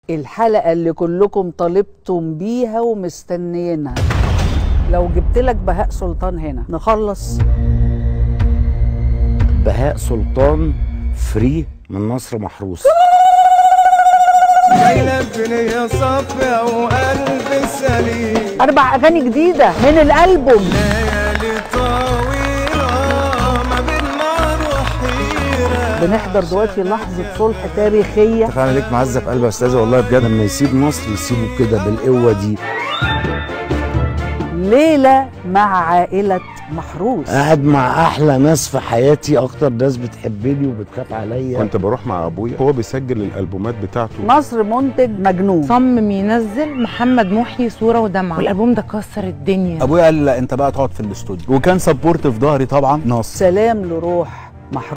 الحلقة اللي كلكم طالبتم بيها ومستنيينها لو جبت لك بهاء سلطان هنا نخلص بهاء سلطان فري من نصر محروس جايلة بنية صافية وقلب سليم أربع أغاني جديدة من الألبوم ليالي طويلة ما بين نار وحيرة بنحضر دلوقتي لحظة صلح تاريخية فعلا ليك معزه في قلبي يا استاذه والله بجد لما يسيب مصر يسيبه كده بالقوه دي ليلة مع عائلة محروس قاعد مع احلى ناس في حياتي اكتر ناس بتحبني وبتخاف عليا كنت بروح مع ابويا هو بيسجل الالبومات بتاعته مصر منتج مجنون صمم ينزل محمد محيي صوره ودمعه والالبوم ده كسر الدنيا ابويا قال لا انت بقى تقعد في الاستوديو وكان سبورت في ظهري طبعا ناصر سلام لروح محروس